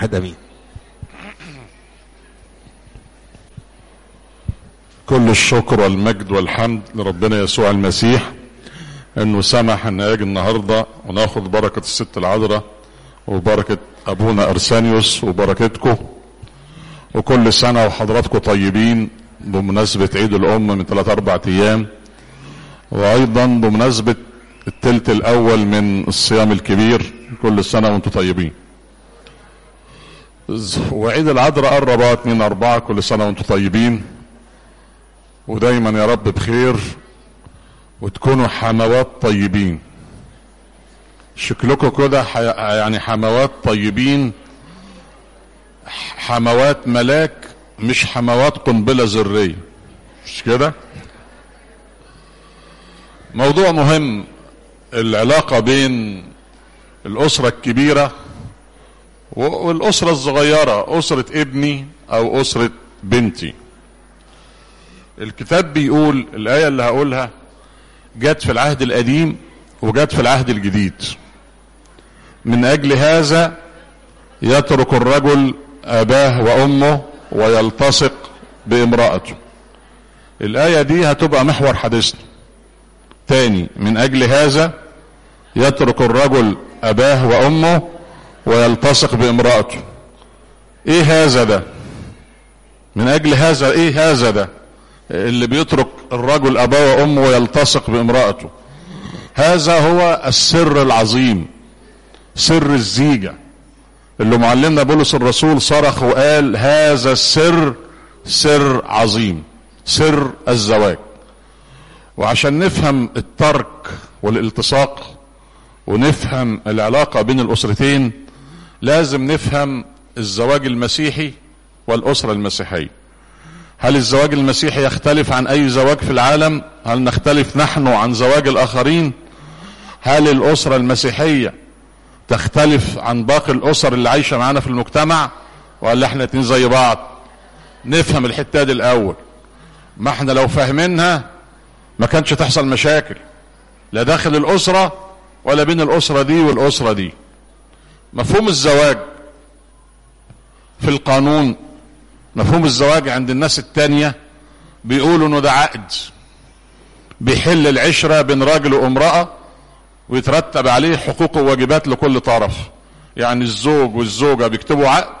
حد امين كل الشكر والمجد والحمد لربنا يسوع المسيح انه سمح ان اجي النهارده وناخد بركه الست العذراء وبركه ابونا ارسانيوس وبركتكم وكل سنه وحضراتكم طيبين بمناسبه عيد الام من ثلاث اربع ايام وايضا بمناسبه التلت الاول من الصيام الكبير كل سنه وانتم طيبين وعيد العذراء قرب 2 4 كل سنه وانتم طيبين ودايما يا رب بخير وتكونوا حموات طيبين شكلكم كده ح- يعني حموات طيبين حموات ملاك مش حموات قنبلة ذرية مش كده موضوع مهم العلاقة بين الأسرة الكبيرة و- والأسرة الصغيرة أسرة ابني أو أسرة بنتي الكتاب بيقول الآية اللي هقولها جت في العهد القديم وجت في العهد الجديد من أجل هذا يترك الرجل أباه وأمه ويلتصق بامرأته الآية دي هتبقى محور حديثنا تاني من أجل هذا يترك الرجل أباه وأمه ويلتصق بامرأته إيه هذا ده من أجل هذا إيه هذا ده اللي بيترك الرجل أباه وأمه ويلتصق بامرأته هذا هو السر العظيم سر الزيجة اللي معلمنا بولس الرسول صرخ وقال هذا السر سر عظيم سر الزواج وعشان نفهم الترك والالتصاق ونفهم العلاقة بين الأسرتين لازم نفهم الزواج المسيحي والأسرة المسيحية هل الزواج المسيحي يختلف عن أي زواج في العالم هل نختلف نحن عن زواج الآخرين هل الأسرة المسيحية تختلف عن باقي الأسر اللي عايشة معانا في المجتمع ولا احنا اتنين زي بعض نفهم الحتة دي الأول ما احنا لو فاهمينها ما كانش تحصل مشاكل لا داخل الأسرة ولا بين الأسرة دي والأسرة دي مفهوم الزواج في القانون مفهوم الزواج عند الناس التانية بيقولوا انه ده عقد بيحل العشرة بين راجل وامرأة ويترتب عليه حقوق وواجبات لكل طرف يعني الزوج والزوجة بيكتبوا عقد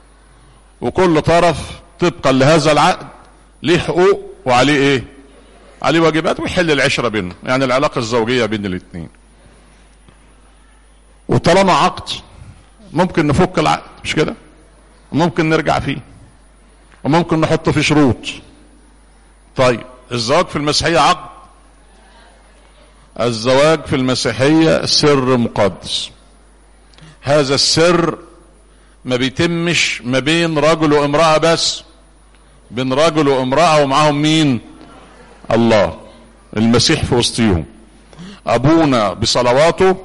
وكل طرف طبقا لهذا العقد ليه حقوق وعليه ايه عليه واجبات ويحل العشرة بينهم يعني العلاقة الزوجية بين الاثنين وطالما عقد ممكن نفك العقد مش كده ممكن نرجع فيه وممكن نحط فيه شروط طيب الزواج في المسيحية عقد الزواج في المسيحية سر مقدس هذا السر ما بيتمش ما بين رجل وامرأة بس بين رجل وامرأة ومعاهم مين الله المسيح في وسطيهم ابونا بصلواته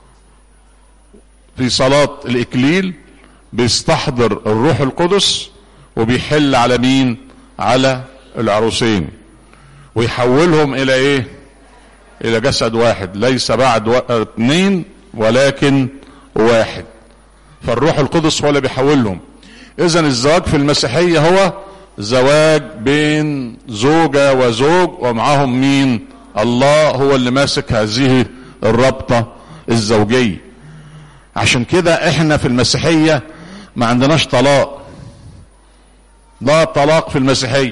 في صلاة الاكليل بيستحضر الروح القدس وبيحل على مين على العروسين ويحولهم الى ايه الى جسد واحد ليس بعد و... اثنين ولكن واحد فالروح القدس هو اللي بيحولهم اذا الزواج في المسيحية هو زواج بين زوجة وزوج ومعهم مين الله هو اللي ماسك هذه الرابطة الزوجية عشان كده احنا في المسيحية ما عندناش طلاق لا طلاق في المسيحية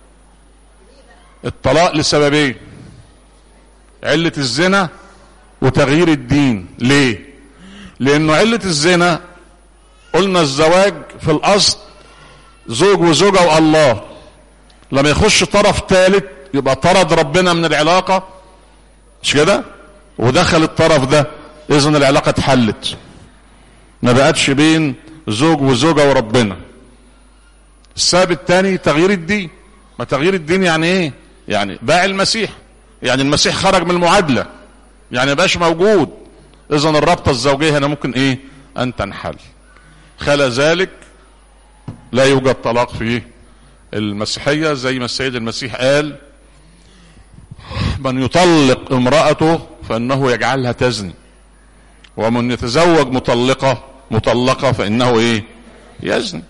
الطلاق لسببين علة الزنا وتغيير الدين ليه لانه علة الزنا قلنا الزواج في الاصل زوج وزوجة والله لما يخش طرف ثالث يبقى طرد ربنا من العلاقة مش كده ودخل الطرف ده اذا العلاقة اتحلت ما بقتش بين زوج وزوجة وربنا السبب الثاني تغيير الدين ما تغيير الدين يعني ايه يعني باع المسيح يعني المسيح خرج من المعادلة يعني بقاش موجود اذا الرابطة الزوجية هنا ممكن ايه ان تنحل خلى ذلك لا يوجد طلاق في المسيحية زي ما السيد المسيح قال من يطلق امرأته فانه يجعلها تزني ومن يتزوج مطلقة مطلقة فانه ايه يزني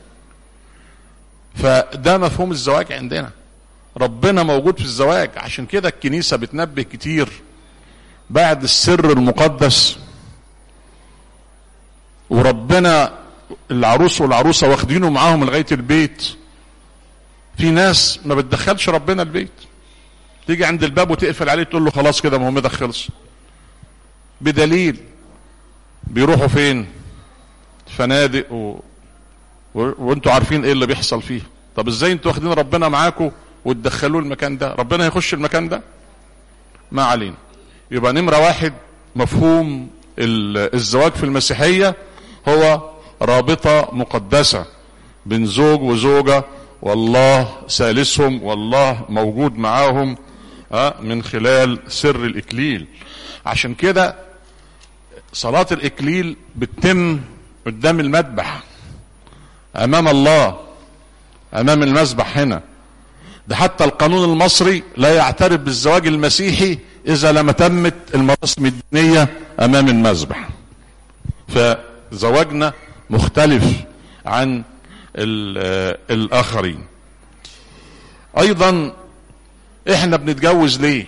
فده مفهوم الزواج عندنا ربنا موجود في الزواج عشان كده الكنيسة بتنبه كتير بعد السر المقدس وربنا العروس والعروسة واخدينه معاهم لغاية البيت في ناس ما بتدخلش ربنا البيت تيجي عند الباب وتقفل عليه تقول له خلاص كده مهمتك خلص بدليل بيروحوا فين فنادق و... و... وانتوا عارفين ايه اللي بيحصل فيه طب ازاي انتوا واخدين ربنا معاكم وتدخلوه المكان ده ربنا هيخش المكان ده ما علينا يبقى نمرة واحد مفهوم الزواج في المسيحية هو رابطة مقدسة بين زوج وزوجة والله ثالثهم والله موجود معاهم من خلال سر الإكليل عشان كده صلاة الإكليل بتتم قدام المذبح أمام الله أمام المذبح هنا ده حتى القانون المصري لا يعترف بالزواج المسيحي إذا لم تمت المراسم الدينية أمام المذبح فزواجنا مختلف عن الآخرين أيضا إحنا بنتجوز ليه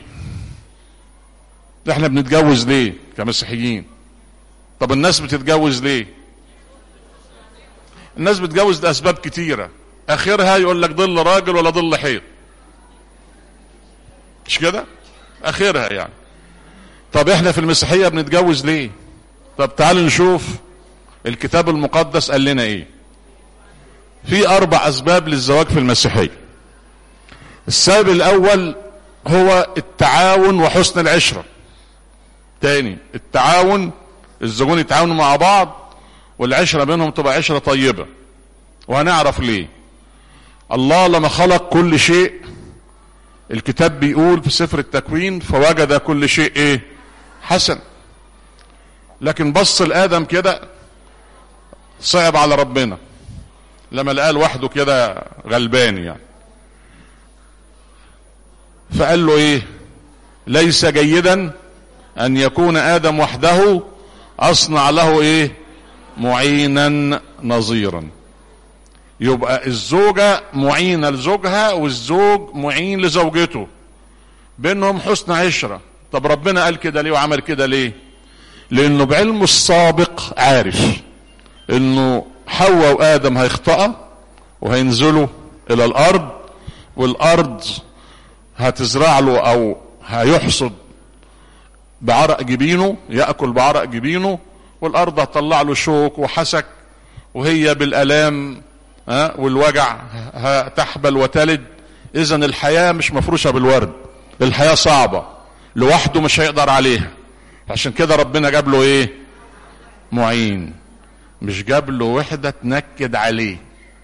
إحنا بنتجوز ليه كمسيحيين طب الناس بتتجوز ليه الناس بتتجوز لأسباب كتيرة آخرها يقول لك ظل راجل ولا ظل حيط مش كده آخرها يعني طب إحنا في المسيحية بنتجوز ليه طب تعالوا نشوف الكتاب المقدس قال لنا ايه في اربع اسباب للزواج في المسيحية السبب الاول هو التعاون وحسن العشرة تاني التعاون الزوجون يتعاونوا مع بعض والعشرة بينهم تبقى عشرة طيبة وهنعرف ليه الله لما خلق كل شيء الكتاب بيقول في سفر التكوين فوجد كل شيء ايه حسن لكن بص لادم كده صعب على ربنا لما لقاه لوحده كده غلبان يعني فقال له ايه ليس جيدا ان يكون ادم وحده اصنع له ايه معينا نظيرا يبقى الزوجة معينة لزوجها والزوج معين لزوجته بينهم حسن عشرة طب ربنا قال كده ليه وعمل كده ليه لانه بعلمه السابق عارف انه حواء وادم هيخطأ وهينزلوا الى الارض والارض هتزرع له او هيحصد بعرق جبينه ياكل بعرق جبينه والارض هتطلع له شوك وحسك وهي بالالام ها والوجع تحبل وتلد اذا الحياه مش مفروشه بالورد الحياه صعبه لوحده مش هيقدر عليها عشان كده ربنا جاب له ايه معين مش جاب له وحده تنكد عليه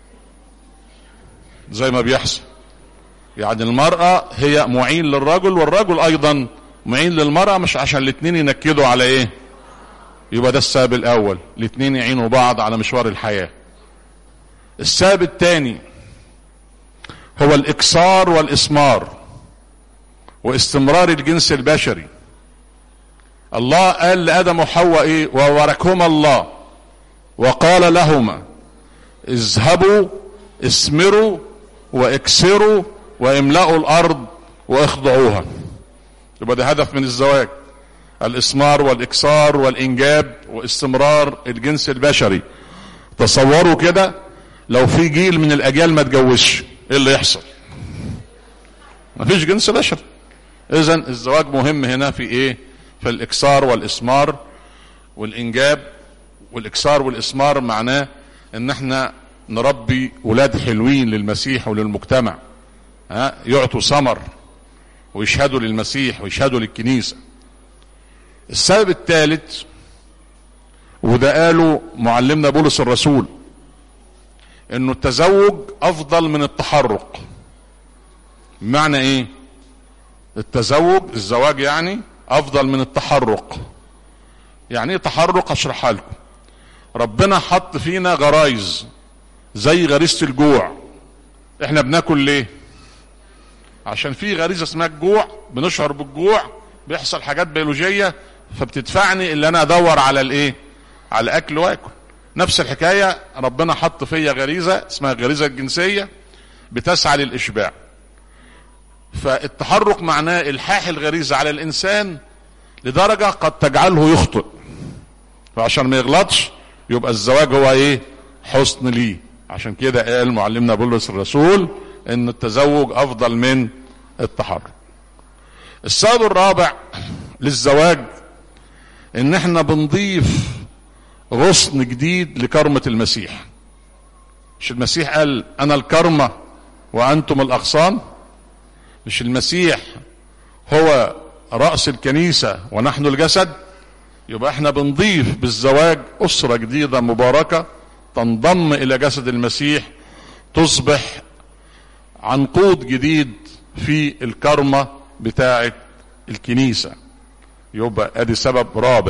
زي ما بيحصل يعني المرأة هي معين للرجل والرجل أيضا معين للمرأة مش عشان الاتنين ينكدوا على إيه يبقى ده السبب الأول الاتنين يعينوا بعض على مشوار الحياة السبب الثاني هو الإكسار والإسمار واستمرار الجنس البشري الله قال لآدم وحواء إيه وباركهما الله وقال لهما اذهبوا اسمروا واكسروا واملأوا الارض واخضعوها يبقى ده هدف من الزواج الاسمار والاكسار والانجاب واستمرار الجنس البشري تصوروا كده لو في جيل من الاجيال ما اتجوزش ايه اللي يحصل مفيش جنس بشري اذا الزواج مهم هنا في ايه في الاكسار والاسمار والانجاب والاكسار والاسمار معناه ان احنا نربي ولاد حلوين للمسيح وللمجتمع ها يعطوا ثمر ويشهدوا للمسيح ويشهدوا للكنيسة السبب الثالث وده قاله معلمنا بولس الرسول انه التزوج افضل من التحرق بمعنى ايه التزوج الزواج يعني افضل من التحرق يعني ايه تحرق اشرحها لكم ربنا حط فينا غرايز زي غريزة الجوع احنا بناكل ليه عشان في غريزة اسمها الجوع بنشعر بالجوع بيحصل حاجات بيولوجية فبتدفعني اللي انا ادور على الايه على اكل واكل نفس الحكاية ربنا حط فيا غريزة اسمها الغريزة الجنسية بتسعى للإشباع فالتحرك معناه إلحاح الغريزة على الإنسان لدرجة قد تجعله يخطئ فعشان ما يغلطش يبقى الزواج هو ايه حسن ليه عشان كده قال معلمنا بولس الرسول ان التزوج افضل من التحرك السبب الرابع للزواج ان احنا بنضيف غصن جديد لكرمة المسيح مش المسيح قال انا الكرمة وانتم الاغصان مش المسيح هو رأس الكنيسة ونحن الجسد يبقى احنا بنضيف بالزواج أسرة جديدة مباركة تنضم إلى جسد المسيح تصبح عنقود جديد في الكرمة بتاعة الكنيسة يبقى ادي سبب رابع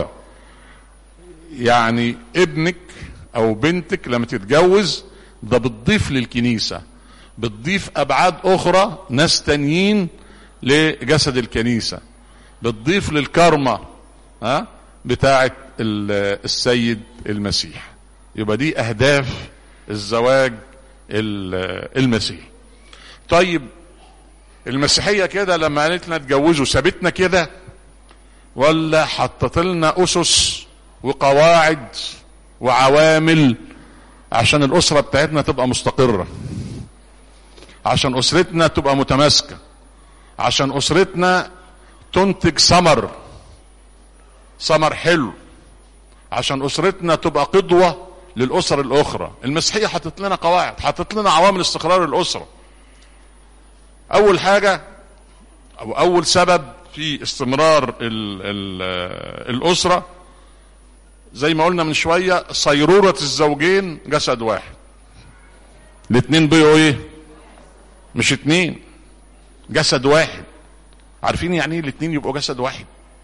يعني ابنك او بنتك لما تتجوز ده بتضيف للكنيسة بتضيف ابعاد اخرى ناس تانيين لجسد الكنيسة بتضيف للكرمة ها بتاعة السيد المسيح يبقى دي اهداف الزواج المسيحي طيب المسيحية كده لما قالت لنا اتجوزوا سابتنا كده ولا حطت لنا اسس وقواعد وعوامل عشان الاسرة بتاعتنا تبقى مستقرة عشان اسرتنا تبقى متماسكة عشان اسرتنا تنتج ثمر ثمر حلو عشان اسرتنا تبقى قدوة للاسر الاخرى المسيحية حطت لنا قواعد حطت لنا عوامل استقرار الاسرة اول حاجة او اول سبب في استمرار ال ال الاسرة زي ما قلنا من شوية صيرورة الزوجين جسد واحد الاتنين بيقوا ايه مش اتنين جسد واحد عارفين يعني ايه الاتنين يبقوا جسد واحد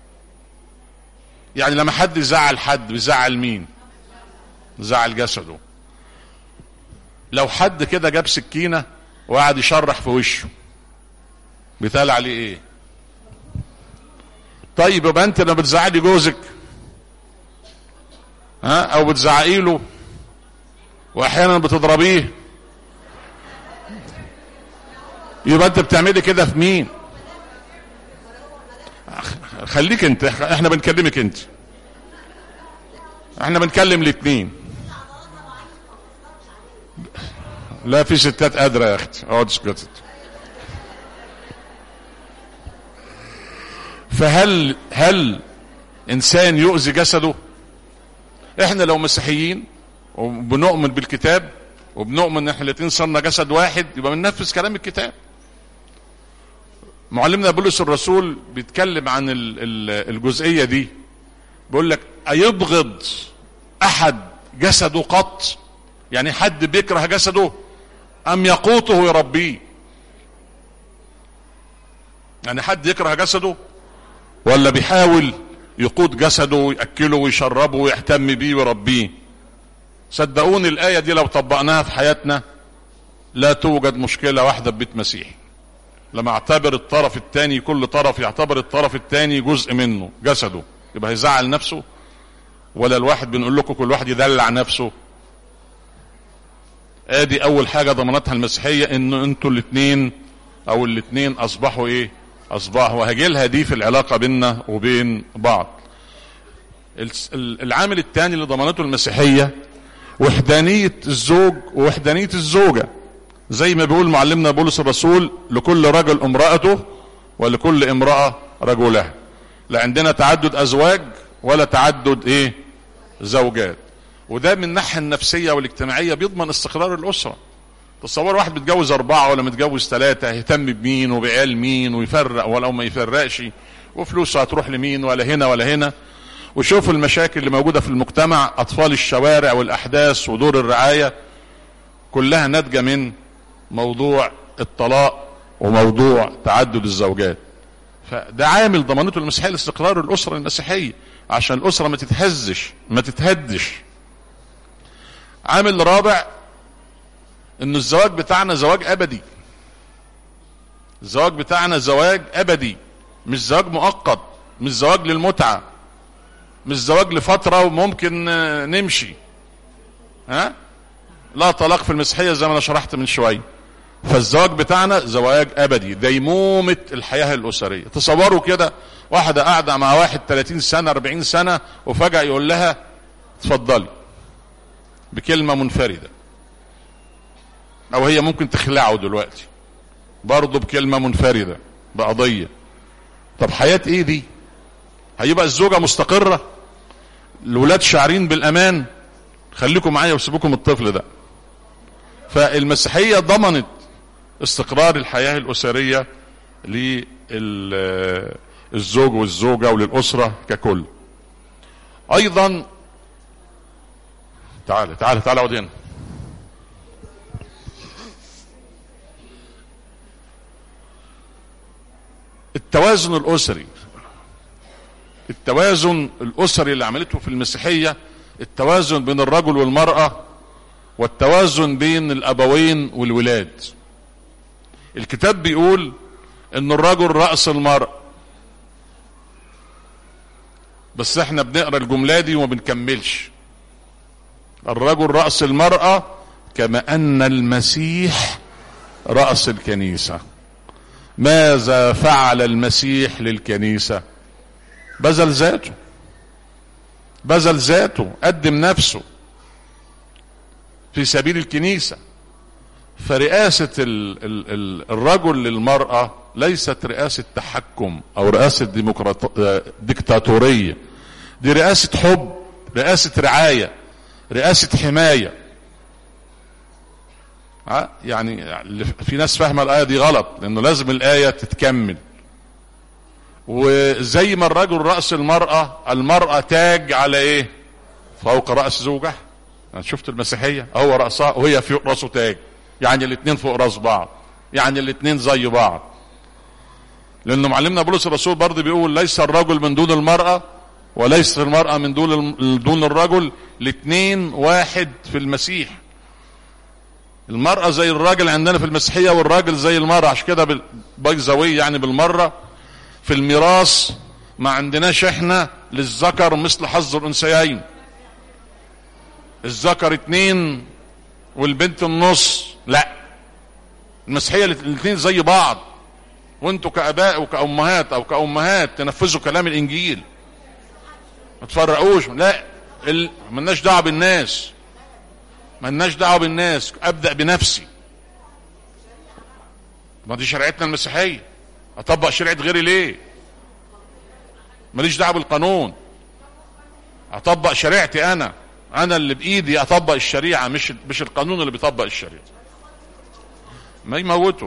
يعني لما حد يزعل حد بيزعل مين زعل جسده لو حد كده جاب سكينة وقعد يشرح في وشه بيتقال عليه ايه طيب يبقى انت لما بتزعلي جوزك ها او بتزعقي له واحيانا بتضربيه يبقى انت بتعملي كده في مين خليك انت احنا بنكلمك انت احنا بنكلم الاثنين لا في ستات قادره يا اختي اقعد اسكتت فهل هل انسان يؤذي جسده احنا لو مسيحيين وبنؤمن بالكتاب وبنؤمن ان احنا الاثنين صرنا جسد واحد يبقى بننفذ كلام الكتاب معلمنا بولس الرسول بيتكلم عن الجزئية دي بيقول لك أيبغض أحد جسده قط يعني حد بيكره جسده أم يقوته ويربيه يعني حد يكره جسده ولا بيحاول يقود جسده ويأكله ويشربه ويهتم بيه ويربيه صدقوني الآية دي لو طبقناها في حياتنا لا توجد مشكلة واحدة ببيت مسيحي لما اعتبر الطرف الثاني كل طرف يعتبر الطرف الثاني جزء منه جسده يبقى هيزعل نفسه ولا الواحد بنقول لكم كل واحد يدلع نفسه ادي اول حاجة ضمنتها المسيحية ان انتوا الاثنين او الاثنين اصبحوا ايه اصبحوا وهجي لها دي في العلاقة بيننا وبين بعض العامل الثاني اللي ضمنته المسيحية وحدانية الزوج ووحدانية الزوجة زي ما بيقول معلمنا بولس الرسول لكل رجل امرأته ولكل امرأة رجلها لا عندنا تعدد ازواج ولا تعدد ايه زوجات وده من الناحية النفسية والاجتماعية بيضمن استقرار الاسرة تصور واحد متجوز اربعة ولا متجوز ثلاثة يهتم بمين وبعيال مين ويفرق ولا ما يفرقش وفلوسه هتروح لمين ولا هنا ولا هنا وشوفوا المشاكل اللي موجودة في المجتمع اطفال الشوارع والاحداث ودور الرعاية كلها ناتجة من موضوع الطلاق وموضوع تعدد الزوجات فده عامل ضمانته المسيحيه لاستقرار الاسره المسيحيه عشان الاسره ما تتهزش ما تتهدش عامل رابع ان الزواج بتاعنا زواج ابدي الزواج بتاعنا زواج ابدي مش زواج مؤقت مش زواج للمتعه مش زواج لفتره وممكن نمشي ها لا طلاق في المسيحية زي ما انا شرحت من شوية فالزواج بتاعنا زواج ابدي ديمومة الحياة الاسرية تصوروا كده واحدة قاعدة مع واحد 30 سنة 40 سنة وفجأة يقول لها اتفضلي بكلمة منفردة او هي ممكن تخلعه دلوقتي برضه بكلمة منفردة بقضية طب حياة ايه دي هيبقى الزوجة مستقرة الولاد شاعرين بالامان خليكم معايا وسيبوكم الطفل ده فالمسيحية ضمنت استقرار الحياة الأسرية للزوج والزوجة وللأسرة ككل أيضا تعال تعال تعال اقعد هنا التوازن الأسري التوازن الأسري اللي عملته في المسيحية التوازن بين الرجل والمرأة والتوازن بين الأبوين والولاد الكتاب بيقول ان الرجل رأس المرأة بس احنا بنقرا الجملة دي وما بنكملش الرجل رأس المرأة كما ان المسيح رأس الكنيسة ماذا فعل المسيح للكنيسة بذل ذاته بذل ذاته قدم نفسه في سبيل الكنيسة فرئاسة ال ال ال الرجل للمرأة ليست رئاسة تحكم او رئاسة ديمقراط... ديكتاتورية دي رئاسة حب رئاسة رعاية رئاسة حماية يعني في ناس فاهمة الآية دي غلط لأنه لازم الآية تتكمل وزي ما الرجل رأس المرأة المرأة تاج على ايه فوق رأس زوجها انا شفت المسيحية هو رأسها وهي في رأسه تاج يعني الاثنين فوق راس بعض يعني الاثنين زي بعض لانه معلمنا بولس الرسول برضه بيقول ليس الرجل من دون المرأة وليس المرأة من دون دون الرجل الاثنين واحد في المسيح المرأة زي الراجل عندنا في المسيحية والراجل زي المرأة عشان كده باي يعني بالمرة في الميراث ما عندناش احنا للذكر مثل حظ الانثيين الذكر اتنين والبنت النص لا المسيحية الاثنين زي بعض وانتوا كاباء وكامهات او كامهات تنفذوا كلام الانجيل ما تفرقوش لا ال... ملناش دعوه بالناس ملناش دعوه بالناس ابدا بنفسي ما دي شريعتنا المسيحيه اطبق شريعه غيري ليه ماليش دعوه بالقانون اطبق شريعتي انا انا اللي بايدي اطبق الشريعه مش مش القانون اللي بيطبق الشريعه ما يموتوا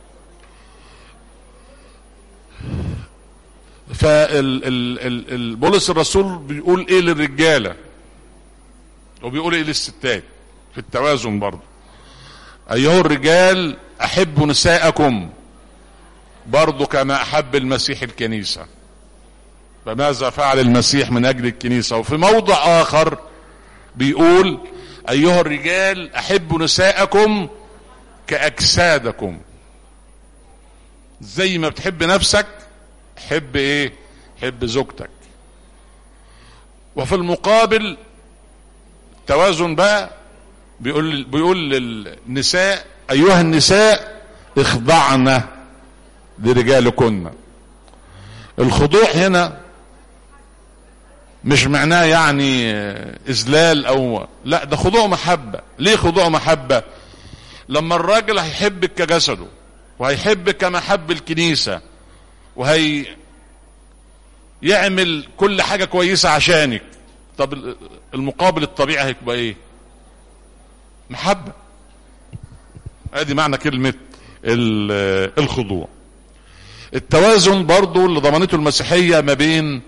فالبولس الرسول بيقول ايه للرجاله وبيقول ايه للستات في التوازن برضه ايها الرجال احبوا نساءكم برضه كما احب المسيح الكنيسه فماذا فعل المسيح من اجل الكنيسه وفي موضع اخر بيقول ايها الرجال احبوا نساءكم كاجسادكم زي ما بتحب نفسك حب ايه حب زوجتك وفي المقابل التوازن بقى بيقول بيقول للنساء ايها النساء اخضعن لرجالكن الخضوع هنا مش معناه يعني اذلال او لا ده خضوع محبه ليه خضوع محبه لما الراجل هيحبك كجسده وهيحبك كما حب الكنيسه وهي يعمل كل حاجه كويسه عشانك طب المقابل الطبيعي هيبقى ايه محبه ادي معنى كلمه الخضوع التوازن برضو اللي ضمنته المسيحيه ما بين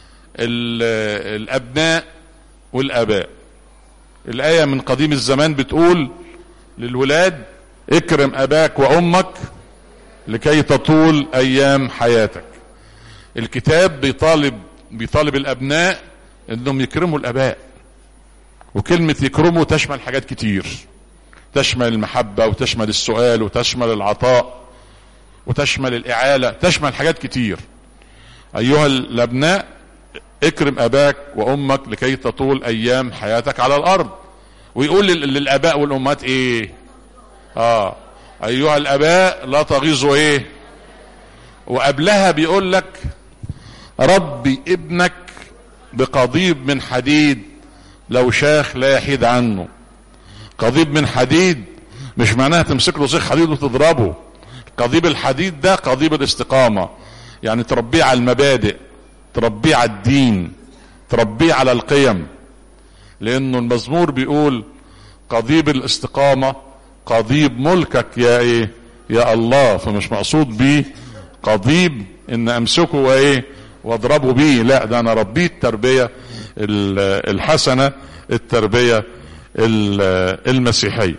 الابناء والاباء الايه من قديم الزمان بتقول للولاد اكرم اباك وامك لكي تطول ايام حياتك الكتاب بيطالب بيطالب الابناء انهم يكرموا الاباء وكلمة يكرموا تشمل حاجات كتير تشمل المحبة وتشمل السؤال وتشمل العطاء وتشمل الإعالة تشمل حاجات كتير أيها الأبناء اكرم أباك وأمك لكي تطول أيام حياتك على الأرض ويقول لل- للاباء والامهات ايه اه ايها الاباء لا تغيظوا ايه وقبلها بيقول لك ربي ابنك بقضيب من حديد لو شاخ لا يحيد عنه قضيب من حديد مش معناها تمسك له سيخ حديد وتضربه قضيب الحديد ده قضيب الاستقامة يعني تربيه على المبادئ تربيه على الدين تربيه على القيم لانه المزمور بيقول قضيب الاستقامة قضيب ملكك يا ايه يا الله فمش مقصود بيه قضيب ان امسكه وايه واضربه بيه لا ده انا ربيه التربية ال- الحسنة التربية ال- المسيحية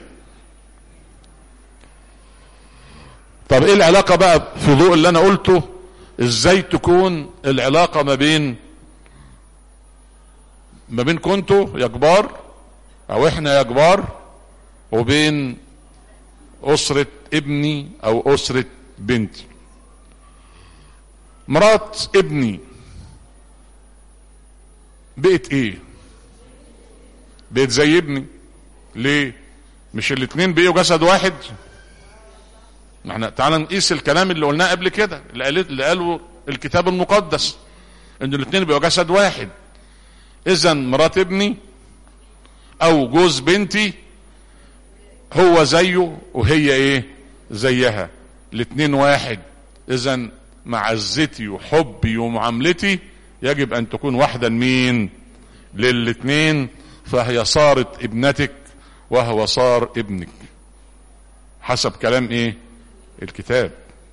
طب ايه العلاقة بقى في ضوء اللي انا قلته ازاي تكون العلاقة ما بين ما بين كنتوا يا كبار او احنا يا كبار وبين اسرة ابني او اسرة بنتي مرات ابني بقت ايه بقت زي ابني ليه مش الاتنين بقوا جسد واحد ما احنا تعال نقيس الكلام اللي قلناه قبل كده اللي قال اللي قاله الكتاب المقدس ان الاتنين بقوا جسد واحد اذا مرات ابني او جوز بنتي هو زيه وهي ايه زيها الاتنين واحد اذا معزتي وحبي ومعاملتي يجب ان تكون واحدة لمين للاتنين فهي صارت ابنتك وهو صار ابنك حسب كلام ايه الكتاب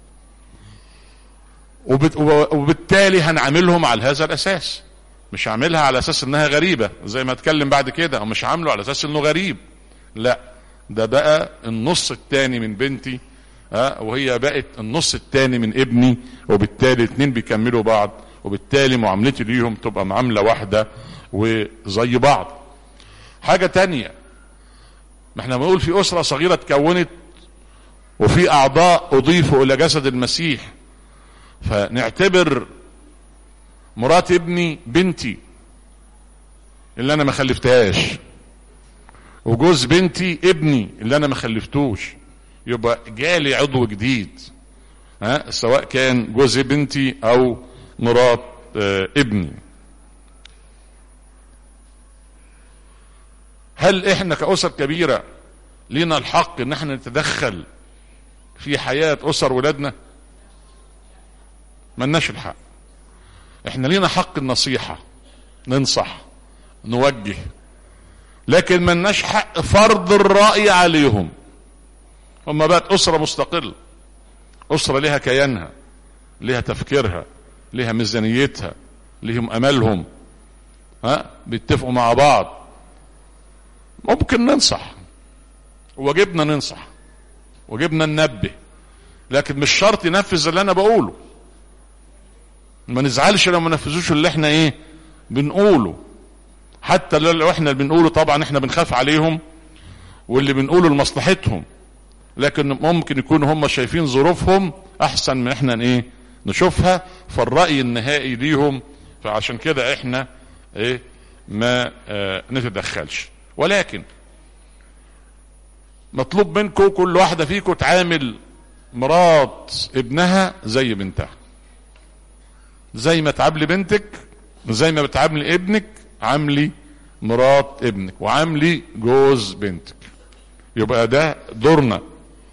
وبت- وبالتالي هنعاملهم على هذا الاساس مش هعملها على اساس انها غريبة زي ما اتكلم بعد كده او مش عامله على اساس انه غريب لا ده بقى النص التاني من بنتي ها وهي بقت النص التاني من ابني وبالتالي اتنين بيكملوا بعض وبالتالي معاملتي ليهم تبقى معاملة واحدة وزي بعض حاجة تانية ما احنا بنقول في اسرة صغيرة اتكونت وفي اعضاء اضيفوا الى جسد المسيح فنعتبر مرات ابني بنتي اللي انا ما خلفتهاش وجوز بنتي ابني اللي انا ما خلفتوش يبقى جالي عضو جديد ها سواء كان جوز بنتي او مرات آه ابني هل احنا كأسر كبيرة لنا الحق ان احنا نتدخل في حياة اسر ولادنا ملناش الحق احنا لينا حق النصيحة ننصح نوجه لكن ملناش حق فرض الرأي عليهم هم بقت أسرة مستقلة أسرة لها كيانها لها تفكيرها لها ميزانيتها لهم أملهم ها بيتفقوا مع بعض ممكن ننصح وجبنا ننصح وجبنا ننبه لكن مش شرط ينفذ اللي انا بقوله ما نزعلش لو ما نفذوش اللي احنا ايه بنقوله حتى لو احنا اللي بنقوله طبعا احنا بنخاف عليهم واللي بنقوله لمصلحتهم لكن ممكن يكونوا هم شايفين ظروفهم احسن من احنا ايه نشوفها فالرأي النهائي ليهم فعشان كده احنا ايه ما اه نتدخلش ولكن مطلوب منكم كل واحدة فيكم تعامل مرات ابنها زي بنتها زي ما تعاملي بنتك زي ما بتعاملي ابنك عاملي مرات ابنك وعاملي جوز بنتك يبقى ده دورنا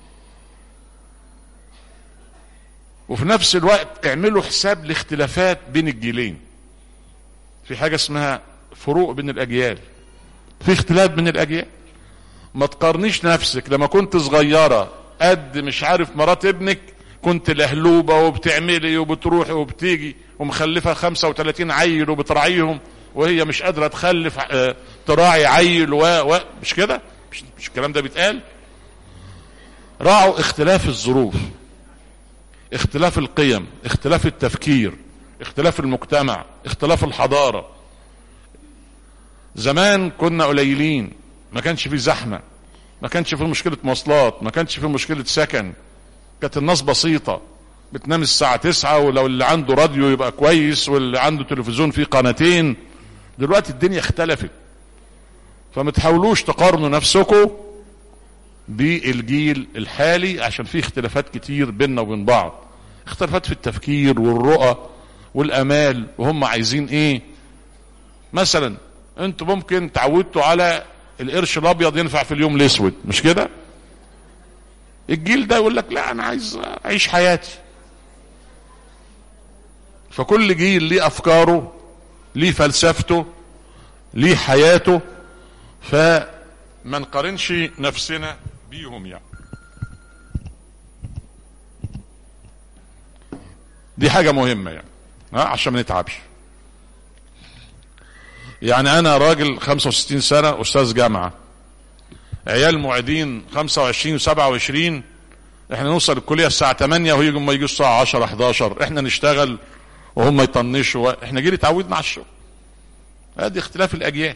وفي نفس الوقت اعملوا حساب لاختلافات بين الجيلين في حاجة اسمها فروق بين الاجيال في اختلاف بين الاجيال ما تقارنيش نفسك لما كنت صغيرة قد مش عارف مرات ابنك كنت لهلوبة وبتعملي وبتروحي وبتيجي ومخلفة 35 عيل وبتراعيهم وهي مش قادرة تخلف اه تراعي عيل و, و مش كده مش, مش الكلام ده بيتقال راعوا اختلاف الظروف اختلاف القيم اختلاف التفكير اختلاف المجتمع اختلاف الحضارة زمان كنا قليلين ما كانش في زحمة ما كانش في مشكلة مواصلات ما كانش في مشكلة سكن كانت الناس بسيطة بتنام الساعة تسعة ولو اللي عنده راديو يبقى كويس واللي عنده تلفزيون فيه قناتين دلوقتي الدنيا اختلفت فما تحاولوش تقارنوا نفسكم بالجيل الحالي عشان في اختلافات كتير بيننا وبين بعض اختلافات في التفكير والرؤى والامال وهم عايزين ايه مثلا انتوا ممكن تعودتوا على القرش الابيض ينفع في اليوم الاسود مش كده الجيل ده يقول لك لا انا عايز اعيش حياتي فكل جيل ليه افكاره ليه فلسفته ليه حياته فما نقارنش نفسنا بيهم يعني دي حاجة مهمة يعني ها عشان ما نتعبش يعني انا راجل 65 سنة استاذ جامعة عيال معيدين 25 و27 احنا نوصل الكلية الساعة 8 ويجوا ما يجوا الساعة 10 11 احنا نشتغل وهم يطنشوا احنا جيل اتعودنا على الشغل ادي اختلاف الاجيال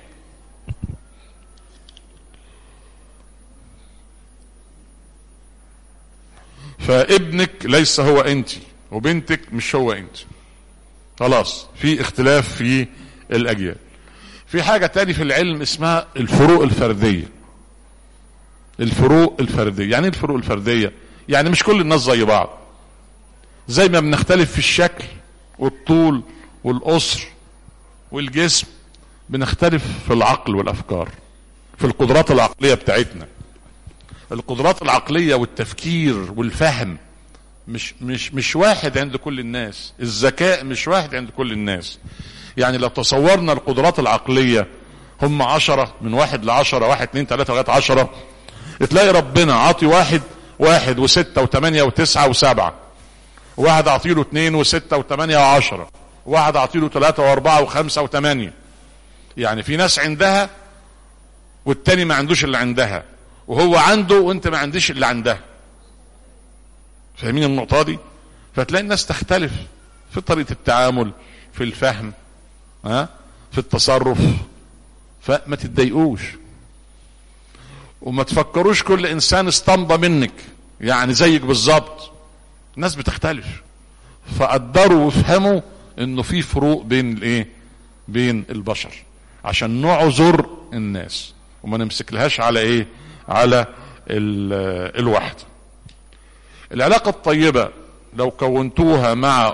فابنك ليس هو انت وبنتك مش هو انت خلاص في اختلاف في الاجيال في حاجة تاني في العلم اسمها الفروق الفردية الفروق الفردية يعني ايه الفروق الفردية يعني مش كل الناس زي بعض زي ما بنختلف في الشكل والطول والقصر والجسم بنختلف في العقل والافكار في القدرات العقلية بتاعتنا القدرات العقلية والتفكير والفهم مش مش مش واحد عند كل الناس الذكاء مش واحد عند كل الناس يعني لو تصورنا القدرات العقلية هم عشرة من واحد لعشرة واحد اتنين تلاتة لغاية عشرة تلاقي ربنا عاطي واحد واحد وستة وثمانية وتسعة وسبعة واحد اعطيله اتنين وستة وثمانية وعشرة واحد اعطيله ثلاثة واربعة وخمسة وثمانية يعني في ناس عندها والتاني ما عندوش اللي عندها وهو عنده وانت ما عنديش اللي عندها فاهمين النقطة دي فتلاقي الناس تختلف في طريقة التعامل في الفهم ها في التصرف فما تتضايقوش وما تفكروش كل انسان استنبى منك يعني زيك بالظبط الناس بتختلف فقدروا وافهموا انه في فروق بين الايه بين البشر عشان نعذر الناس وما نمسك لهاش على ايه على الوحده العلاقه الطيبه لو كونتوها مع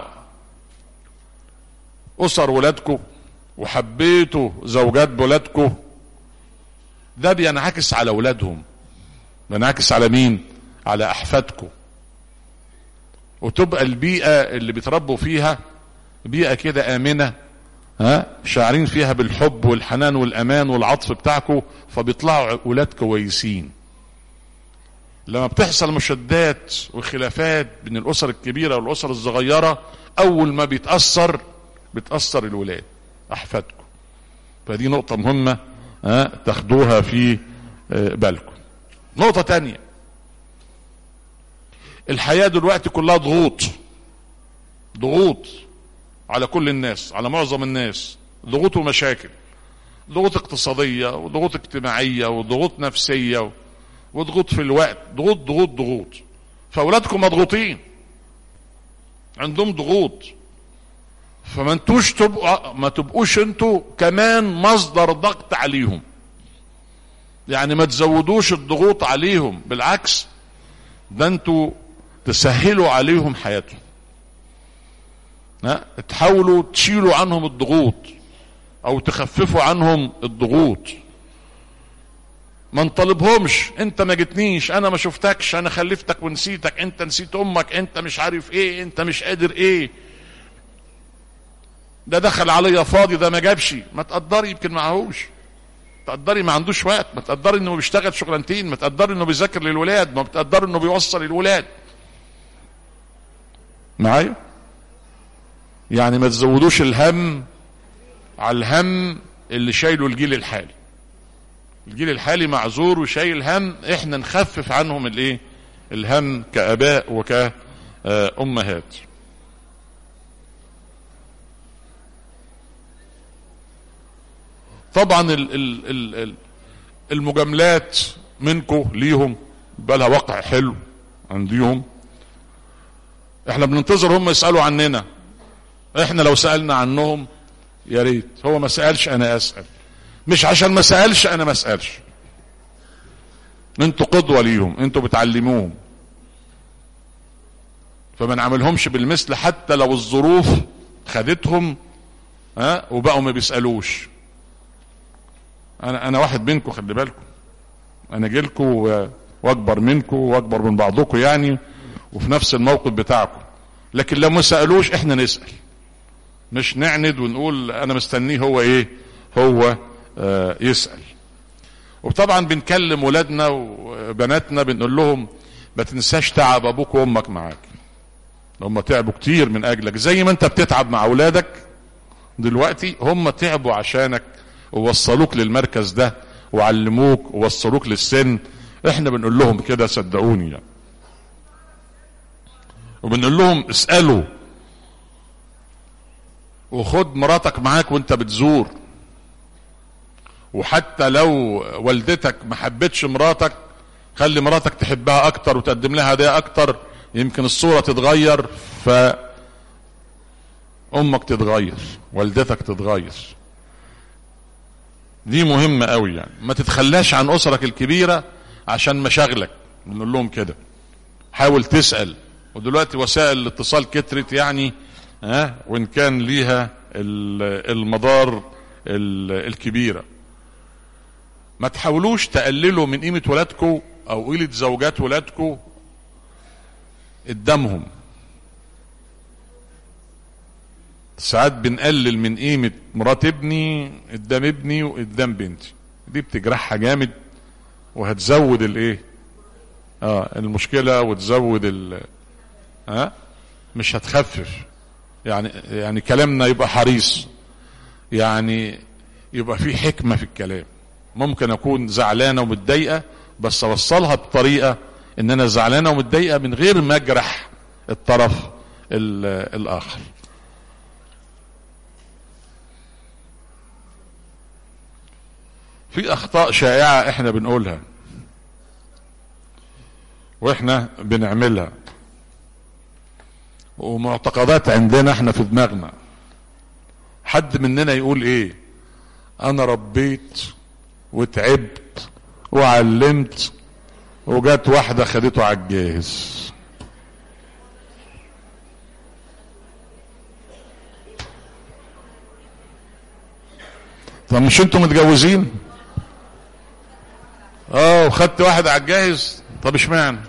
اسر ولادكم وحبيتوا زوجات ولادكم ده بينعكس على اولادهم بينعكس على مين على احفادكم وتبقى البيئة اللي بيتربوا فيها بيئة كده آمنة ها شاعرين فيها بالحب والحنان والأمان والعطف بتاعكم فبيطلعوا أولاد كويسين لما بتحصل مشدات وخلافات بين الأسر الكبيرة والأسر الصغيرة أول ما بيتأثر بتأثر الولاد أحفادكم فدي نقطة مهمة ها تاخدوها في بالكم نقطة تانية الحياة دلوقتي كلها ضغوط ضغوط على كل الناس على معظم الناس ضغوط ومشاكل ضغوط اقتصادية وضغوط اجتماعية وضغوط نفسية وضغوط في الوقت ضغوط ضغوط ضغوط فاولادكم مضغوطين عندهم ضغوط فما انتوش تبقوا ما تبقوش انتوا كمان مصدر ضغط عليهم يعني ما تزودوش الضغوط عليهم بالعكس ده انتوا تسهلوا عليهم حياتهم ها تحاولوا تشيلوا عنهم الضغوط او تخففوا عنهم الضغوط ما نطالبهمش انت ما جتنيش انا ما شفتكش انا خلفتك ونسيتك انت نسيت امك انت مش عارف ايه انت مش قادر ايه ده دخل عليا فاضي ده ما جابش ما تقدري يمكن معهوش تقدري ما عندوش وقت ما تقدري انه بيشتغل شغلانتين ما تقدري انه بيذاكر للولاد ما بتقدري انه بيوصل الولاد معايا يعني ما تزودوش الهم على الهم اللي شايله الجيل الحالي الجيل الحالي معذور وشايل هم احنا نخفف عنهم الايه الهم كاباء وكامهات طبعا ال ال ال ال المجاملات منكم ليهم بقى لها وقع حلو عنديهم احنا بننتظر هم يسالوا عننا احنا لو سالنا عنهم يا ريت هو ما سالش انا اسال مش عشان ما سالش انا ما اسالش انتوا قدوه ليهم انتوا بتعلموهم فما نعملهمش بالمثل حتى لو الظروف خدتهم ها وبقوا ما بيسالوش انا انا واحد منكم خلي بالكم انا جيلكم واكبر منكم واكبر من بعضكم يعني وفي نفس الموقف بتاعكم لكن لو ما سالوش احنا نسال مش نعند ونقول انا مستنيه هو ايه هو آه يسال وطبعا بنكلم ولادنا وبناتنا بنقول لهم ما تنساش تعب ابوك وامك معاك هم تعبوا كتير من اجلك زي ما انت بتتعب مع اولادك دلوقتي هم تعبوا عشانك ووصلوك للمركز ده وعلموك ووصلوك للسن احنا بنقول لهم كده صدقوني يعني وبنقول لهم اسألوا وخد مراتك معاك وانت بتزور وحتى لو والدتك ما حبتش مراتك خلي مراتك تحبها اكتر وتقدم لها هدايا اكتر يمكن الصورة تتغير ف امك تتغير والدتك تتغير دي مهمة قوي يعني ما تتخلاش عن اسرك الكبيرة عشان مشاغلك بنقول لهم كده حاول تسأل ودلوقتي وسائل الاتصال كترت يعني ها وان كان ليها المدار الكبيرة ما تحاولوش تقللوا من قيمة ولادكم او قيمة زوجات ولادكم قدامهم ساعات بنقلل من قيمة مرات ابني قدام ابني وقدام بنتي دي بتجرحها جامد وهتزود الايه اه المشكلة وتزود ال ها مش هتخفف يعني يعني كلامنا يبقى حريص يعني يبقى في حكمة في الكلام ممكن اكون زعلانة ومتضايقة بس اوصلها بطريقة ان انا زعلانة ومتضايقة من غير ما اجرح الطرف الاخر في اخطاء شائعة احنا بنقولها واحنا بنعملها ومعتقدات عندنا احنا في دماغنا حد مننا يقول ايه انا ربيت وتعبت وعلمت وجات واحدة خدته على الجاهز طب مش انتوا متجوزين اه وخدت واحد على الجاهز طب اشمعنى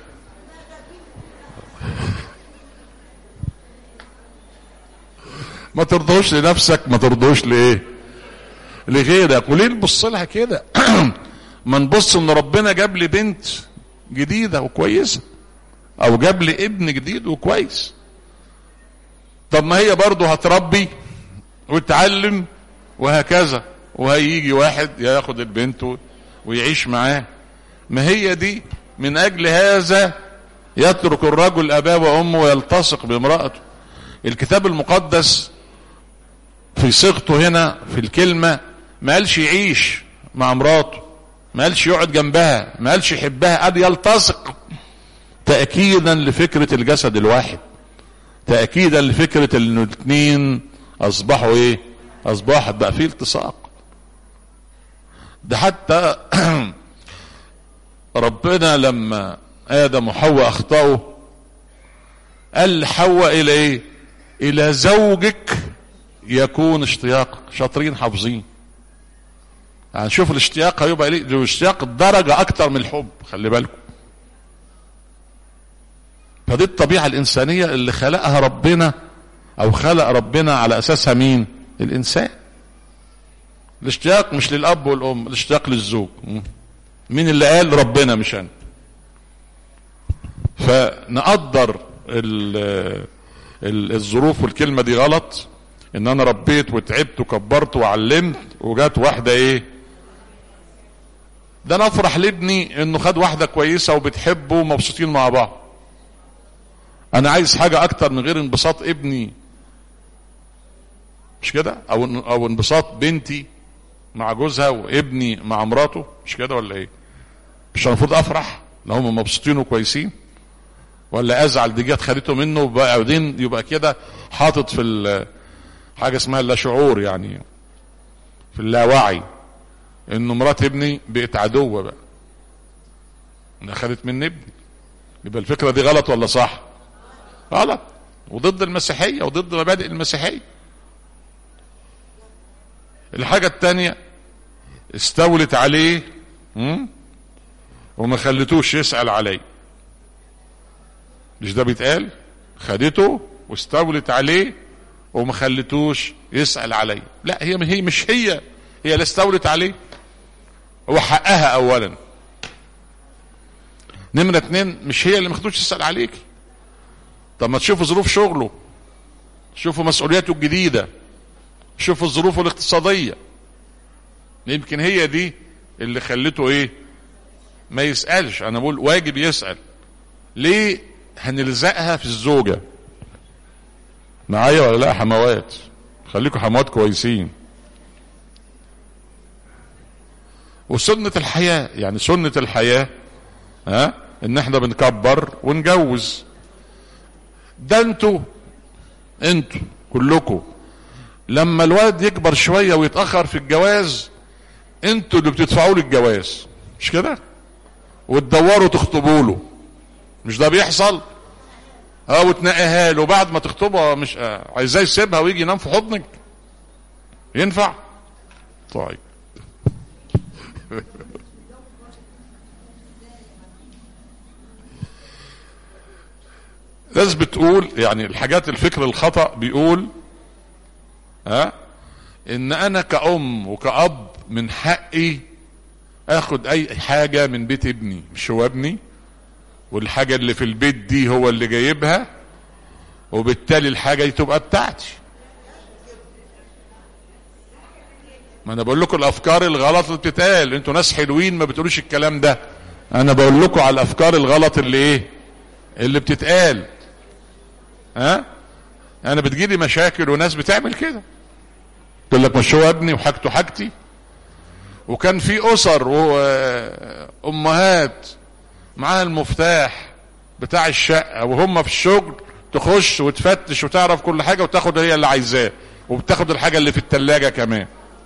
ما ترضوش لنفسك ما ترضوش لايه لغيرك وليه نبص لها كده ما نبص ان ربنا جاب لي بنت جديدة وكويسة او جاب لي ابن جديد وكويس طب ما هي برضه هتربي وتعلم وهكذا وهيجي واحد ياخد البنت ويعيش معاه ما هي دي من اجل هذا يترك الرجل اباه وامه ويلتصق بامرأته الكتاب المقدس في صيغته هنا في الكلمة ما قالش يعيش مع مراته ما قالش يقعد جنبها ما قالش يحبها قال يلتصق تأكيدا لفكرة الجسد الواحد تأكيدا لفكرة ان الاثنين اصبحوا ايه اصبحت بقى في التصاق ده حتى ربنا لما ادم وحواء اخطأوا قال حواء الى ايه الى زوجك يكون اشتياق شاطرين حافظين يعني شوف الاشتياق هيبقى ليه الاشتياق درجة اكتر من الحب خلي بالكم فدي الطبيعة الانسانية اللي خلقها ربنا او خلق ربنا على اساسها مين الانسان الاشتياق مش للاب والام الاشتياق للزوج مين اللي قال ربنا مش انا فنقدر الظروف والكلمة دي غلط ان انا ربيت وتعبت وكبرت وعلمت وجات واحدة ايه ده انا افرح لابني انه خد واحدة كويسة وبتحبه ومبسوطين مع بعض انا عايز حاجة اكتر من غير انبساط ابني مش كده او او انبساط بنتي مع جوزها وابني مع مراته مش كده ولا ايه مش المفروض افرح لو هم مبسوطين وكويسين ولا ازعل دي جت خدته منه وبعدين يبقى كده حاطط في حاجه اسمها اللا شعور يعني في اللاوعي انه مرات ابني بقت عدوة بقى انا اخذت من ابني يبقى الفكرة دي غلط ولا صح غلط وضد المسيحية وضد مبادئ المسيحية الحاجة التانية استولت عليه م? وما خلتوش يسأل عليه مش ده بيتقال خدته واستولت عليه وما خلتوش يسأل عليه لا هي هي مش هي هي اللي استولت عليه هو حقها اولا نمرة اتنين مش هي اللي ما خدتوش تسأل عليك طب ما تشوفوا ظروف شغله شوفوا مسؤولياته الجديدة شوفوا ظروفه الاقتصادية يمكن هي دي اللي خلته ايه ما يسألش انا بقول واجب يسأل ليه هنلزقها في الزوجة معايا ولا لا حموات خليكم حموات كويسين وسنة الحياة يعني سنة الحياة ها ان احنا بنكبر ونجوز ده انتوا انتوا كلكم لما الواد يكبر شوية ويتأخر في الجواز انتوا اللي بتدفعوا له الجواز مش كده وتدوروا تخطبوا له مش ده بيحصل اه وتنقيها له بعد ما تخطبها مش آه عايزاه يسيبها ويجي ينام في حضنك ينفع طيب ناس بتقول يعني الحاجات الفكر الخطأ بيقول ها ان انا كأم وكأب من حقي اخد اي حاجة من بيت ابني مش هو ابني والحاجة اللي في البيت دي هو اللي جايبها وبالتالي الحاجة دي تبقى بتاعتي ما انا بقول لكم الافكار الغلط اللي بتتقال انتوا ناس حلوين ما بتقولوش الكلام ده انا بقول لكم على الافكار الغلط اللي ايه اللي بتتقال ها انا بتجيلي مشاكل وناس بتعمل كده تقول لك مش هو ابني وحاجته حاجتي وكان في اسر وامهات معاها المفتاح بتاع الشقه وهم في الشغل تخش وتفتش وتعرف كل حاجه وتاخد هي اللي عايزاه وبتاخد الحاجه اللي في التلاجة كمان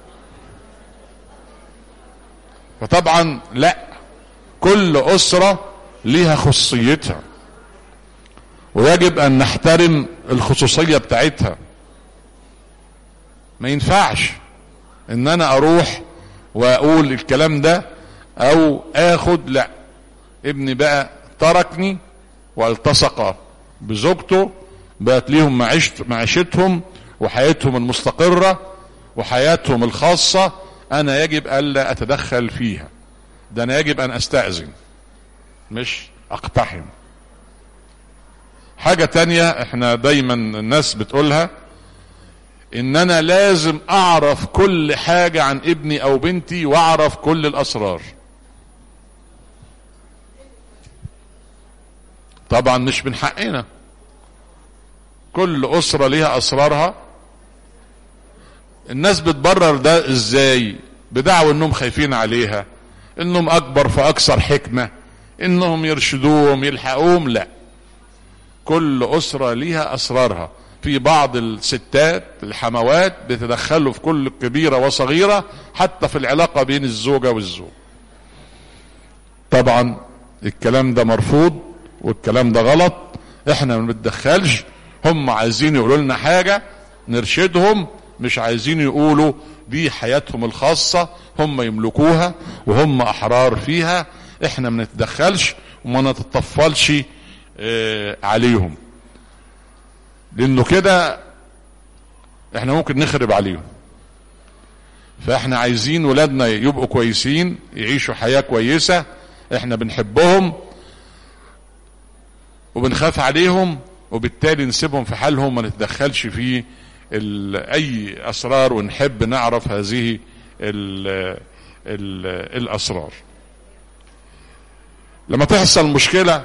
فطبعا لا كل اسره ليها خصيتها ويجب ان نحترم الخصوصيه بتاعتها ما ينفعش ان انا اروح واقول الكلام ده او اخد لا ابني بقى تركني والتصق بزوجته بقت ليهم معيشت معيشتهم وحياتهم المستقرة وحياتهم الخاصة انا يجب الا اتدخل فيها ده انا يجب ان استأذن مش اقتحم حاجة تانية احنا دايما الناس بتقولها ان انا لازم اعرف كل حاجة عن ابني او بنتي واعرف كل الاسرار طبعا مش من حقنا كل اسرة ليها اسرارها الناس بتبرر ده ازاي بدعوى انهم خايفين عليها انهم اكبر فاكثر حكمة انهم يرشدوهم يلحقوهم لا كل اسرة ليها اسرارها في بعض الستات الحموات بيتدخلوا في كل كبيرة وصغيرة حتى في العلاقة بين الزوجة والزوج طبعا الكلام ده مرفوض والكلام ده غلط احنا ما بنتدخلش هم عايزين يقولوا لنا حاجة نرشدهم مش عايزين يقولوا دي حياتهم الخاصة هم يملكوها وهم احرار فيها احنا ما نتدخلش وما نتطفلش اه عليهم لانه كده احنا ممكن نخرب عليهم فاحنا عايزين ولادنا يبقوا كويسين يعيشوا حياة كويسة احنا بنحبهم وبنخاف عليهم وبالتالي نسيبهم في حالهم ما نتدخلش في اي اسرار ونحب نعرف هذه ال ال الاسرار لما تحصل مشكلة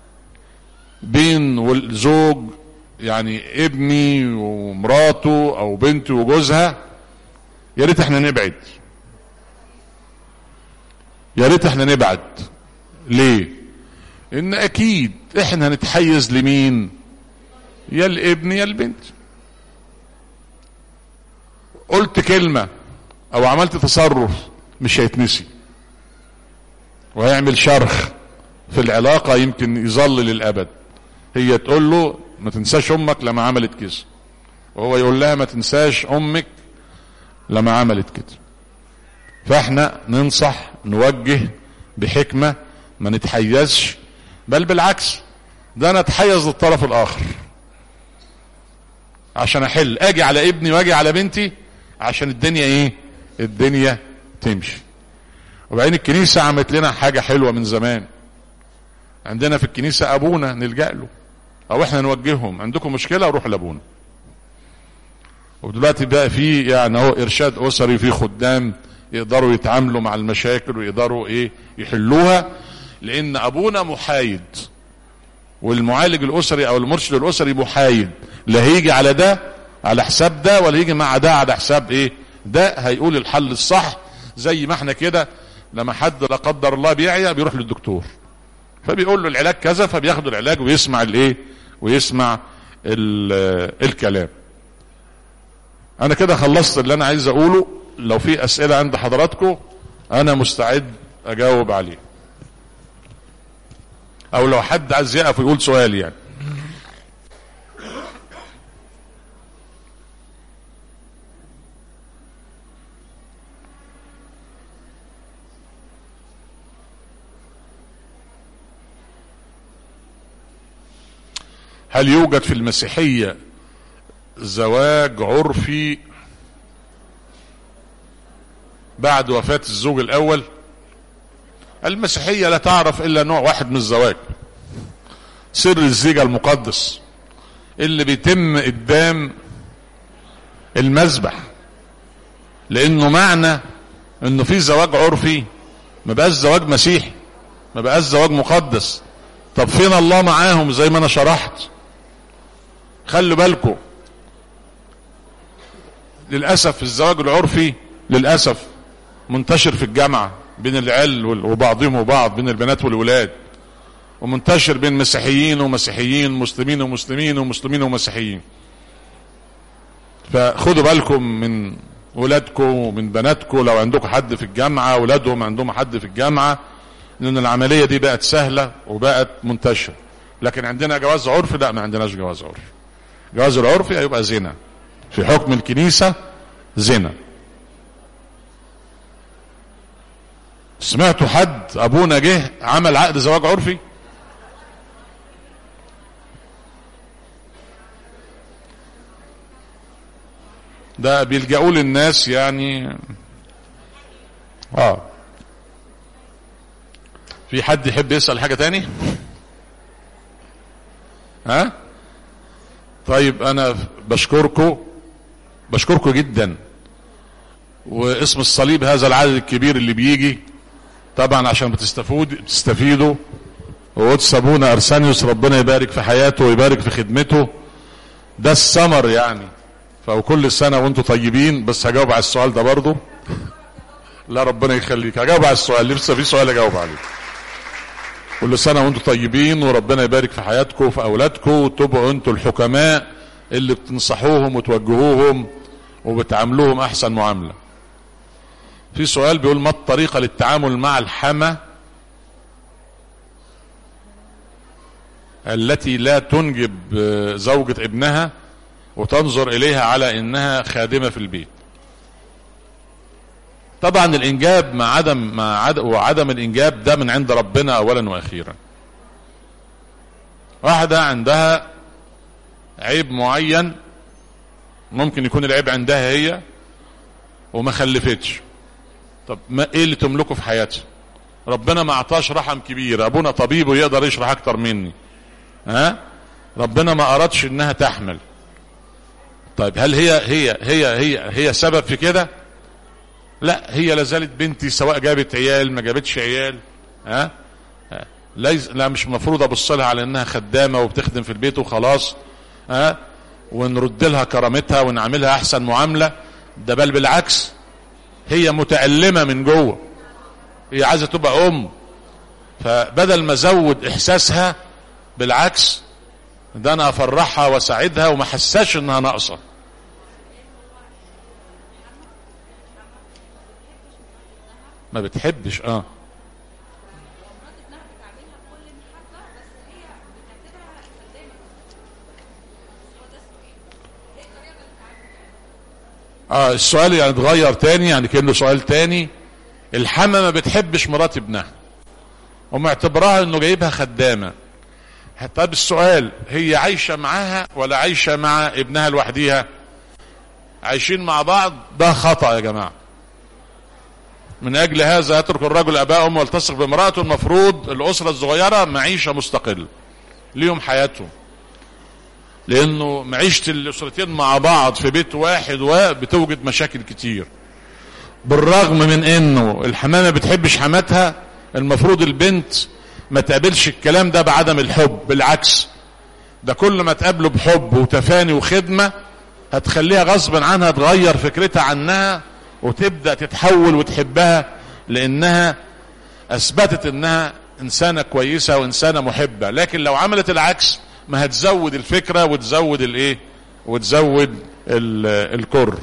بين الزوج يعني ابني ومراته او بنتي وجوزها يا ريت احنا نبعد يا ريت احنا نبعد ليه ان اكيد احنا هنتحيز لمين يا الابن يا البنت قلت كلمة او عملت تصرف مش هيتنسي وهيعمل شرخ في العلاقة يمكن يظل للأبد هي تقول له ما تنساش أمك لما عملت كده وهو يقول لها ما تنساش أمك لما عملت كده فاحنا ننصح نوجه بحكمة ما نتحيزش بل بالعكس ده انا اتحيز للطرف الاخر عشان احل اجي على ابني واجي على بنتي عشان الدنيا ايه الدنيا تمشي وبعدين الكنيسة عملت لنا حاجة حلوة من زمان عندنا في الكنيسة ابونا نلجأ له او احنا نوجههم عندكم مشكلة روح لابونا ودلوقتي بقى في يعني هو ارشاد اسري في خدام يقدروا يتعاملوا مع المشاكل ويقدروا ايه يحلوها لان ابونا محايد والمعالج الاسري او المرشد الاسري محايد لا هيجي على ده على حساب ده ولا يجي مع ده على حساب ايه ده هيقول الحل الصح زي ما احنا كده لما حد لا قدر الله بيعيا بيروح للدكتور فبيقول له العلاج كذا فبياخد العلاج ويسمع الايه ويسمع الكلام انا كده خلصت اللي انا عايز اقوله لو في اسئله عند حضراتكم انا مستعد اجاوب عليه او لو حد عايز يقف ويقول سؤال يعني هل يوجد في المسيحية زواج عرفي بعد وفاة الزوج الأول المسيحية لا تعرف إلا نوع واحد من الزواج سر الزيجة المقدس اللي بيتم قدام المذبح لأنه معنى إنه في زواج عرفي ما بقاش زواج مسيحي ما بقاش زواج مقدس طب فين الله معاهم زي ما أنا شرحت خلوا بالكم للأسف الزواج العرفي للأسف منتشر في الجامعة بين العيال وبعضهم وبعض بين البنات والولاد ومنتشر بين مسيحيين ومسيحيين مسلمين ومسلمين ومسلمين ومسيحيين فخدوا بالكم من ولادكم ومن بناتكم لو عندكم حد في الجامعة ولادهم عندهم حد في الجامعة لأن العملية دي بقت سهلة وبقت منتشرة لكن عندنا جواز عرفي لا ما عندناش جواز عرفي جواز العرفي هيبقى زنا في حكم الكنيسة زنا سمعتوا حد ابونا جه عمل عقد زواج عرفي ده بيلجأوا للناس يعني اه في حد يحب يسأل حاجة تاني ها طيب انا بشكركم بشكركم جدا واسم الصليب هذا العدد الكبير اللي بيجي طبعا عشان بتستفود بتستفيدوا وقدس ابونا ارسانيوس ربنا يبارك في حياته ويبارك في خدمته ده الثمر يعني فكل سنه وانتم طيبين بس هجاوب على السؤال ده برضه لا ربنا يخليك هجاوب على السؤال لسه في سؤال اجاوب عليه كل سنه وانتم طيبين وربنا يبارك في حياتكم وفي اولادكم وتبقوا انتوا الحكماء اللي بتنصحوهم وتوجهوهم وبتعاملوهم احسن معامله في سؤال بيقول ما الطريقة للتعامل مع الحمى التي لا تنجب زوجة ابنها وتنظر اليها على انها خادمة في البيت طبعا الانجاب مع عدم مع عدم وعدم الانجاب ده من عند ربنا اولا واخيرا واحدة عندها عيب معين ممكن يكون العيب عندها هي وما خلفتش طب ما ايه اللي تملكه في حياتها ربنا ما اعطاش رحم كبير ابونا طبيب ويقدر يشرح اكتر مني ها ربنا ما ارادش انها تحمل طيب هل هي هي هي هي هي سبب في كده لا هي لازالت بنتي سواء جابت عيال ما جابتش عيال ها ليس لا مش مفروض ابص لها على انها خدامه وبتخدم في البيت وخلاص ها ونرد لها كرامتها ونعملها احسن معامله ده بل بالعكس هي متألمة من جوه هي عايزة تبقى أم فبدل ما أزود إحساسها بالعكس ده أنا أفرحها وأساعدها وما حساش إنها ناقصة ما بتحبش اه اه السؤال يعني اتغير تاني يعني كأنه سؤال تاني الحما ما بتحبش مرات ابنها ومعتبرها انه جايبها خدامة طب السؤال هي عايشة معاها ولا عايشة مع ابنها لوحديها عايشين مع بعض ده خطأ يا جماعة من اجل هذا يترك الرجل اباه امه والتصق بامرأته المفروض الاسرة الصغيرة معيشة مستقلة ليهم حياتهم لانه معيشة الاسرتين مع بعض في بيت واحد وبتوجد مشاكل كتير بالرغم من انه الحمامة بتحبش حماتها المفروض البنت ما تقابلش الكلام ده بعدم الحب بالعكس ده كل ما تقابله بحب وتفاني وخدمة هتخليها غصبا عنها تغير فكرتها عنها وتبدأ تتحول وتحبها لانها اثبتت انها انسانة كويسة وانسانة محبة لكن لو عملت العكس ما هتزود الفكرة وتزود الايه وتزود الكر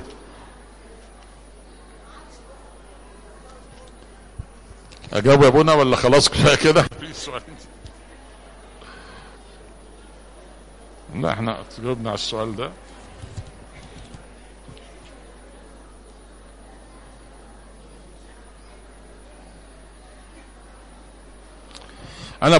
اجاوب يا ابونا ولا خلاص كفايه كده في سؤال لا احنا جاوبنا على السؤال ده